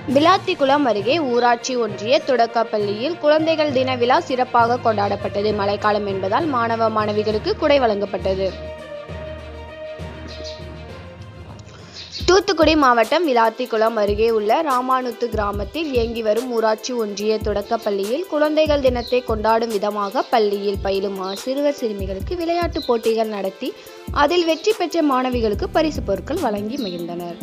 விளாத்திக்குளம் அருகே ஊராட்சி ஒன்றிய தொடக்கப் பள்ளியில் குழந்தைகள் தின விழா சிறப்பாக கொண்டாடப்பட்டது மழைக்காலம் என்பதால் மாணவ மாணவிகளுக்கு குடை வழங்கப்பட்டது தூத்துக்குடி மாவட்டம் விளாத்திக்குளம் அருகே உள்ள ராமானுத்து கிராமத்தில் இயங்கி வரும் ஊராட்சி ஒன்றிய தொடக்கப் பள்ளியில் குழந்தைகள் தினத்தை கொண்டாடும் விதமாக பள்ளியில் பயிலும் மா- சிறுவர் சிறுமிகளுக்கு விளையாட்டுப் போட்டிகள் நடத்தி அதில் வெற்றி பெற்ற மாணவிகளுக்கு பரிசு பொருட்கள் வழங்கி மகிழ்ந்தனர்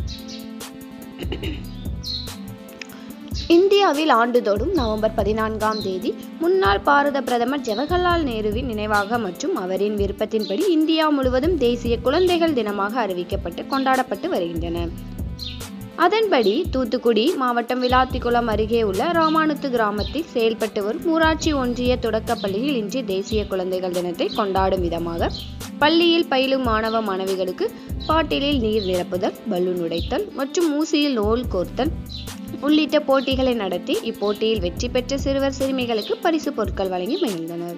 இந்தியாவில் ஆண்டுதோறும் நவம்பர் பதினான்காம் தேதி முன்னாள் பாரத பிரதமர் ஜவஹர்லால் நேருவின் நினைவாக மற்றும் அவரின் விருப்பத்தின்படி இந்தியா முழுவதும் தேசிய குழந்தைகள் தினமாக அறிவிக்கப்பட்டு கொண்டாடப்பட்டு வருகின்றன அதன்படி தூத்துக்குடி மாவட்டம் விளாத்திக்குளம் அருகே உள்ள ராமானுத்து கிராமத்தில் செயல்பட்டு வரும் ஊராட்சி ஒன்றிய தொடக்கப் பள்ளியில் இன்று தேசிய குழந்தைகள் தினத்தை கொண்டாடும் விதமாக பள்ளியில் பயிலும் மாணவ மாணவிகளுக்கு பாட்டிலில் நீர் நிரப்புதல் பலூன் உடைத்தல் மற்றும் ஊசியில் நூல் கோர்த்தல் உள்ளிட்ட போட்டிகளை நடத்தி இப்போட்டியில் வெற்றி பெற்ற சிறுவர் சிறுமிகளுக்கு பரிசு பொருட்கள் வழங்கி மகிழ்ந்தனர்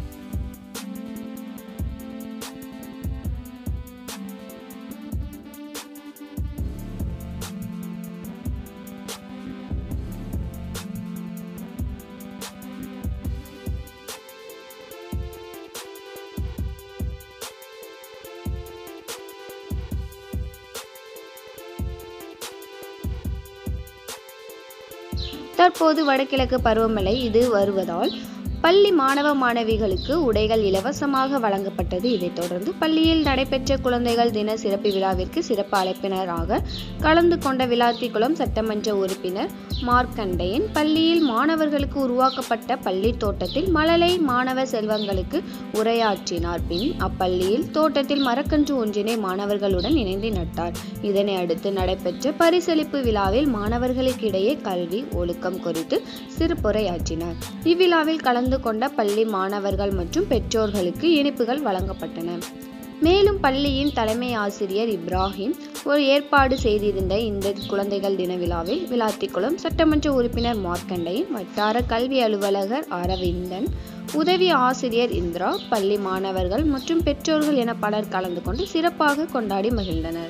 தற்போது வடகிழக்கு பருவமழை இது வருவதால் பள்ளி மாணவ மாணவிகளுக்கு உடைகள் இலவசமாக வழங்கப்பட்டது இதைத் தொடர்ந்து பள்ளியில் நடைபெற்ற குழந்தைகள் தின சிறப்பு விழாவிற்கு சிறப்பு அழைப்பினராக கலந்து கொண்ட விளாத்திக்குளம் சட்டமன்ற உறுப்பினர் மார்க்கண்டையன் பள்ளியில் மாணவர்களுக்கு உருவாக்கப்பட்ட பள்ளி தோட்டத்தில் மழலை மாணவ செல்வங்களுக்கு உரையாற்றினார் பின் அப்பள்ளியில் தோட்டத்தில் மரக்கன்று ஒன்றினை மாணவர்களுடன் இணைந்து நட்டார் இதனை அடுத்து நடைபெற்ற பரிசளிப்பு விழாவில் மாணவர்களுக்கிடையே கல்வி ஒழுக்கம் குறித்து சிறப்புரையாற்றினார் இவ்விழாவில் கலந்து கொண்ட பள்ளி மாணவர்கள் மற்றும் பெற்றோர்களுக்கு இனிப்புகள் வழங்கப்பட்டன மேலும் பள்ளியின் தலைமை ஆசிரியர் இப்ராஹிம் ஒரு ஏற்பாடு செய்திருந்த இந்த குழந்தைகள் தின விழாவில் விளாத்திக்குளம் சட்டமன்ற உறுப்பினர் மார்க்கண்டையன் வட்டார கல்வி அலுவலகர் அரவிந்தன் உதவி ஆசிரியர் இந்திரா பள்ளி மாணவர்கள் மற்றும் பெற்றோர்கள் என பலர் கலந்து கொண்டு சிறப்பாக கொண்டாடி மகிழ்ந்தனர்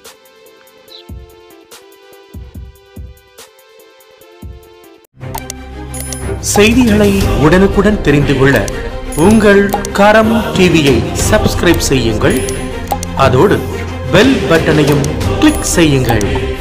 செய்திகளை உடனுக்குடன் தெரிந்து கொள்ள உங்கள் கரம் டிவியை சப்ஸ்கிரைப் செய்யுங்கள் அதோடு பெல் பட்டனையும் கிளிக் செய்யுங்கள்